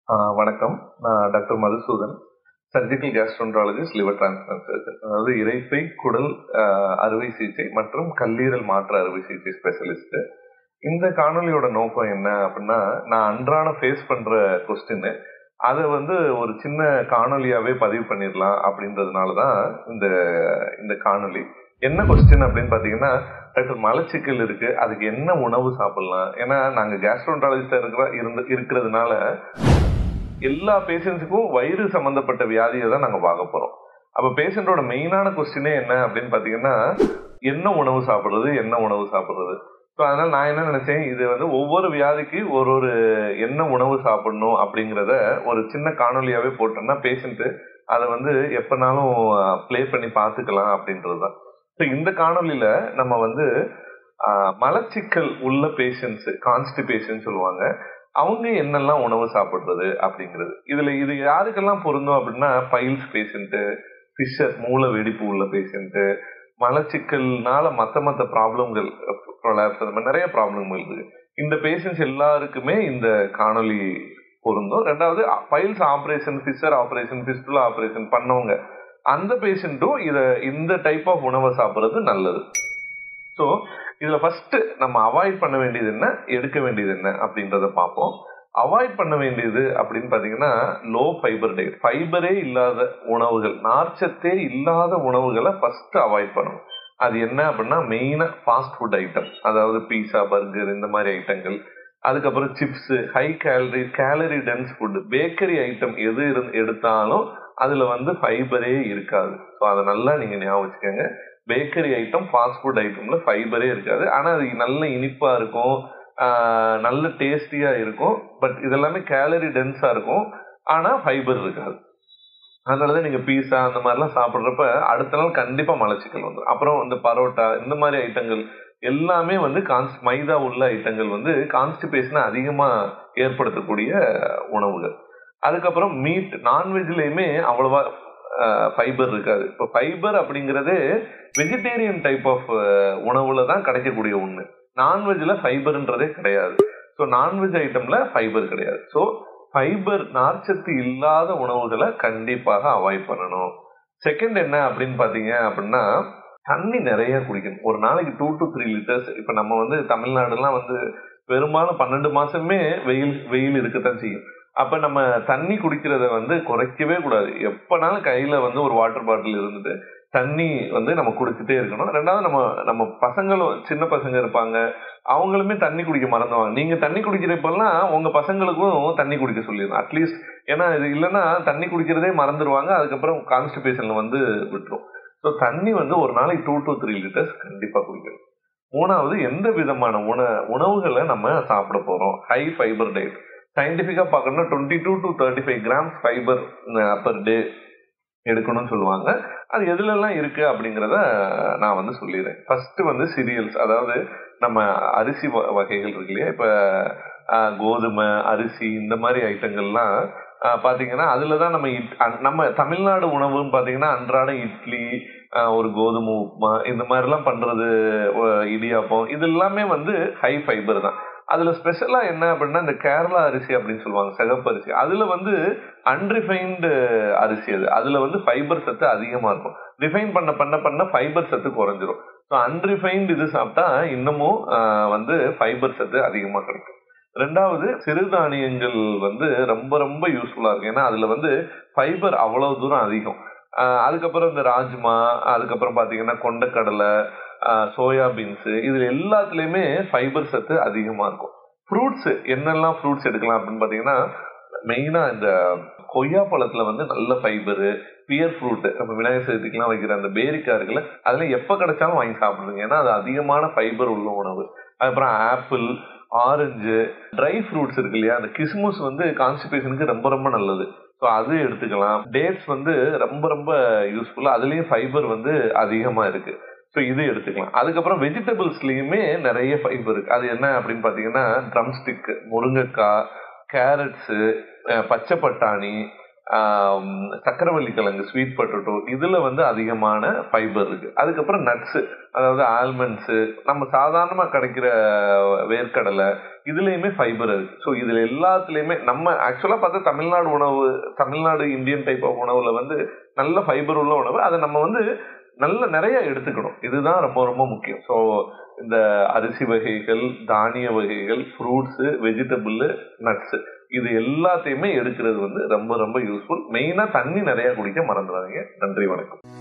ஆஹ் வணக்கம் நான் doctor Madhusudhan surgical gastroenterologist liver transplant surgeon அதாவது இரைப்பை குடல் ஆஹ் அறுவை சிகிச்சை மற்றும் கல்லீரல் மாற்று அறுவை சிகிச்சை ஸ்பெஷலிஸ்ட் இந்த காணொலியோட நோக்கம் என்ன அப்படின்னா நான் அன்றாட ஃபேஸ் பண்ற கொஸ்டின் அதை வந்து ஒரு சின்ன காணொலியாவே பதிவு பண்ணிடலாம் அப்படின்றதுனால தான் இந்த இந்த காணொலி என்ன கொஸ்டின் அப்படின்னு பாத்தீங்கன்னா டாக்டர் மலச்சிக்கல் இருக்கு அதுக்கு என்ன உணவு சாப்பிடலாம் ஏன்னா நாங்க கேஸ்ட்ரோன்டாலஜிஸ்டா இருக்கிற இருந்து இருக்கிறதுனால எல்லா பேஷண்ட்ஸுக்கும் வயிறு சம்பந்தப்பட்ட வியாதியை தான் நாங்க பார்க்க போறோம் அப்ப பேஷண்டோட மெயினான கொஸ்டினே என்ன அப்படின்னு பாத்தீங்கன்னா என்ன உணவு சாப்பிடுறது என்ன உணவு சாப்பிடுறது ஸோ அதனால நான் என்ன நினைச்சேன் இது வந்து ஒவ்வொரு வியாதிக்கு ஒரு ஒரு என்ன உணவு சாப்பிடணும் அப்படிங்கிறத ஒரு சின்ன காணொலியாவே போட்டோம்னா பேஷண்ட்டு அதை வந்து எப்பனாலும் ப்ளே பண்ணி பார்த்துக்கலாம் அப்படின்றது தான் ஸோ இந்த காணொலியில நம்ம வந்து ஆஹ், மலச்சிக்கல் உள்ள பேஷண்ட்ஸ் கான்ஸ்டிபேஷன் சொல்லுவாங்க அவங்க என்னெல்லாம் உணவு சாப்பிடுறது அப்படிங்கிறது இதுல இது யாருக்கெல்லாம் பொருந்தும் அப்படின்னா பைல்ஸ் பேஷண்ட்டு ஃபிஷர் மூல வெடிப்பு உள்ள பேஷண்ட்டு மலச்சிக்கல்னால மத்த மத்த ப்ராப்ளம்கள் prolapse அந்த மாதிரி நிறைய ப்ராப்ளங்கள் இருக்கு இந்த பேஷண்ட்ஸ் எல்லாருக்குமே இந்த காணொளி பொருந்தும் ரெண்டாவது piles operation fissure operation fistula operation பண்ணவங்க அந்த பேஷண்ட்டும் இத இந்த டைப் ஆஃப் உணவை சாப்பிட்றது நல்லது ஸோ இதுல ஃபர்ஸ்ட் நம்ம அவாய்ட் பண்ண வேண்டியது என்ன எடுக்க வேண்டியது என்ன அப்படின்றத பார்ப்போம் அவாய்ட் பண்ண வேண்டியது அப்படின்னு பாத்தீங்கன்னா லோ ஃபைபர் டயட் ஃபைபரே இல்லாத உணவுகள் நார்ச்சத்தே இல்லாத உணவுகளை ஃபர்ஸ்ட் அவாய்ட் பண்ணணும் அது என்ன அப்படின்னா மெயினா ஃபாஸ்ட் ஃபுட் ஐட்டம் அதாவது பீஸா பர்கர் இந்த மாதிரி ஐட்டங்கள் அதுக்கப்புறம் chips high calorie calorie dense food bakery item எது இருந்து எடுத்தாலும் அதுல வந்து ஃபைபரே இருக்காது ஸோ அதை நல்லா நீங்க ஞாபகம் வச்சுக்கோங்க பேக்கரி ஐட்டம் ஃபாஸ்ட் ஃபுட் ஐட்டம்ல ஃபைபரே இருக்காது ஆனா அது நல்ல இனிப்பா இருக்கும் ஆஹ் நல்ல டேஸ்டியா இருக்கும் பட் இதெல்லாமே கேலரி டென்ஸா இருக்கும் ஆனா ஃபைபர் இருக்காது அதனாலதான் நீங்க பீஸா அந்த மாதிரிலாம் சாப்பிட்றப்ப அடுத்த நாள் கண்டிப்பா மலச்சிக்கல் வந்துடும் அப்புறம் இந்த பரோட்டா இந்த மாதிரி ஐட்டங்கள் எல்லாமே வந்து கான்ஸ் மைதா உள்ள ஐட்டங்கள் வந்து கான்ஸ்டிபேஷனை அதிகமா ஏற்படுத்தக்கூடிய உணவுகள் அதுக்கப்புறம் மீட் நான்வெஜ்லயுமே அவ்வளவா ஃபைபர் இருக்காது இப்போ ஃபைபர் அப்படிங்கிறது வெஜிடேரியன் டைப் ஆஃப் உணவுல தான் கிடைக்கக்கூடிய ஒண்ணு நான்வெஜ்ல ஃபைபர்ன்றதே கிடையாது ஸோ நான்வெஜ் ஐட்டம்ல ஃபைபர் கிடையாது ஸோ ஃபைபர் நார்ச்சத்து இல்லாத உணவுகளை கண்டிப்பாக அவாய்ட் பண்ணணும் செகண்ட் என்ன அப்படின்னு பாத்தீங்க அப்படின்னா தண்ணி நிறைய குடிக்கணும் ஒரு நாளைக்கு டூ டு த்ரீ லிட்டர்ஸ் இப்ப நம்ம வந்து தமிழ்நாடுலாம் வந்து பெரும்பாலும் பன்னெண்டு மாசமே வெயில் வெயில் இருக்கத்தான் செய்யும் அப்ப நம்ம தண்ணி குடிக்கிறத வந்து குறைக்கவே கூடாது எப்பனாலும் கையில வந்து ஒரு வாட்டர் பாட்டில் இருந்துட்டு தண்ணி வந்து நம்ம குடிச்சிட்டே இருக்கணும் ரெண்டாவது நம்ம நம்ம பசங்களும் சின்ன பசங்க இருப்பாங்க அவங்களுமே தண்ணி குடிக்க மறந்துவாங்க நீங்க தண்ணி குடிக்கிறப்பெல்லாம் உங்க பசங்களுக்கும் தண்ணி குடிக்க சொல்லிடணும் அட்லீஸ்ட் ஏன்னா இது இல்லைன்னா தண்ணி குடிக்கிறதே மறந்துடுவாங்க அதுக்கப்புறம் கான்ஸ்டிபேஷன்ல வந்து விட்டுரும் ஸோ தண்ணி வந்து ஒரு நாளைக்கு டூ டு த்ரீ லிட்டர்ஸ் கண்டிப்பா குடிக்கணும் மூணாவது எந்த விதமான உண உணவுகளை நம்ம சாப்பிட போறோம் ஹை ஃபைபர் டயட் சயின்டிஃபிக்கா பார்க்கணும்னா twenty two to thirty five grams fibre per day எடுக்கணும்னு சொல்லுவாங்க அது எதுல எல்லாம் இருக்கு அப்படிங்கிறத நான் வந்து சொல்லிடுறேன் ஃபர்ஸ்ட் வந்து சீரியல்ஸ் அதாவது நம்ம அரிசி வ- வகைகள் இருக்கு இல்லையா இப்ப ஆஹ், கோதுமை அரிசி இந்த மாதிரி ஐட்டங்கள்லாம் ஆஹ், பாத்தீங்கன்னா அதுல தான் நம்ம இட்- அ- நம்ம தமிழ்நாடு உணவுன்னு பாத்தீங்கன்னா அன்றாட இட்லி ஆஹ், ஒரு கோதுமை உப்புமா இந்த மாதிரிலாம் பண்றது ஒ- இடியாப்பம் இது எல்லாமே வந்து ஹை ஃபைபர் தான் அதுல ஸ்பெஷலா என்ன அப்படின்னா இந்த கேரளா அரிசி அப்படின்னு சொல்லுவாங்க சிகப்பு அரிசி அதுல வந்து அன்ரிஃபைன்டு அரிசி அது அதுல வந்து ஃபைபர் சத்து அதிகமா இருக்கும் ரிஃபைன் பண்ண பண்ண பண்ண ஃபைபர் சத்து குறைஞ்சிரும் ஸோ அன்ரிஃபைன்டு இது சாப்பிட்டா இன்னமும் ஆஹ், வந்து ஃபைபர் சத்து அதிகமா கிடைக்கும் ரெண்டாவது சிறுதானியங்கள் வந்து ரொம்ப ரொம்ப யூஸ்ஃபுல்லா இருக்கும் ஏன்னா அதுல வந்து ஃபைபர் அவ்வளவு தூரம் அதிகம் ஆஹ், அதுக்கப்புறம் இந்த ராஜ்மா அதுக்கப்புறம் பாத்தீங்கன்னா கொண்டக்கடலை சோயா பீன்ஸ் இதுல எல்லாத்துலயுமே ஃபைபர் சத்து அதிகமா இருக்கும் ஃப்ரூட்ஸ் என்னெல்லாம் ஃப்ரூட்ஸ் எடுக்கலாம் அப்படின்னு பாத்தீங்கன்னா மெயினா இந்த கொய்யா பழத்துல வந்து நல்ல ஃபைபரு பியர் ஃப்ரூட் நம்ம விநாயகர் சதுர்த்திக்கெல்லாம் வைக்கிற அந்த பேரிக்காய் இருக்குல்ல அதெல்லாம் எப்ப கிடைச்சாலும் வாங்கி சாப்பிடுங்க ஏன்னா அது அதிகமான ஃபைபர் உள்ள உணவு அதுக்கப்புறம் ஆப்பிள் ஆரஞ்சு ட்ரை ஃப்ரூட்ஸ் இருக்கு இல்லையா அந்த கிஸ்மிஸ் வந்து கான்ஸ்டிபேஷனுக்கு ரொம்ப ரொம்ப நல்லது ஸோ அது எடுத்துக்கலாம் டேட்ஸ் வந்து ரொம்ப ரொம்ப யூஸ்ஃபுல்லா அதுலயும் ஃபைபர் வந்து அதிகமா இருக்கு ஸோ இது எடுத்துக்கலாம் அதுக்கப்புறம் வெஜிடபிள்ஸ்லயுமே நிறைய ஃபைபர் இருக்கு அது என்ன அப்படின்னு பாத்தீங்கன்னா ட்ரம் ஸ்டிக் முருங்கைக்காய் கேரட்ஸு பச்சை பட்டாணி ஆம், சக்கரவள்ளி கிழங்கு ஸ்வீட் பொட்டேட்டோ இதுல வந்து அதிகமான ஃபைபர் இருக்கு அதுக்கப்புறம் நட்ஸ் அதாவது ஆல்மண்ட்ஸ் நம்ம சாதாரணமா கிடைக்கிற வேர்க்கடலை இதுலயுமே ஃபைபர் இருக்கு ஸோ இதுல எல்லாத்துலயுமே நம்ம ஆக்சுவலா பார்த்தா தமிழ்நாடு உணவு தமிழ்நாடு இந்தியன் டைப் ஆஃப் உணவுல வந்து நல்ல ஃபைபர் உள்ள உணவு அதை நம்ம வந்து நல்ல நிறைய எடுத்துக்கணும் இதுதான் ரொம்ப ரொம்ப முக்கியம் ஸோ இந்த அரிசி வகைகள் தானிய வகைகள் ஃப்ரூட்ஸ் வெஜிடபிள் நட்ஸ் இது எல்லாத்தையுமே எடுக்கிறது வந்து ரொம்ப ரொம்ப யூஸ்ஃபுல் மெயினா தண்ணி நிறைய குடிக்க மறந்துடாதீங்க நன்றி வணக்கம்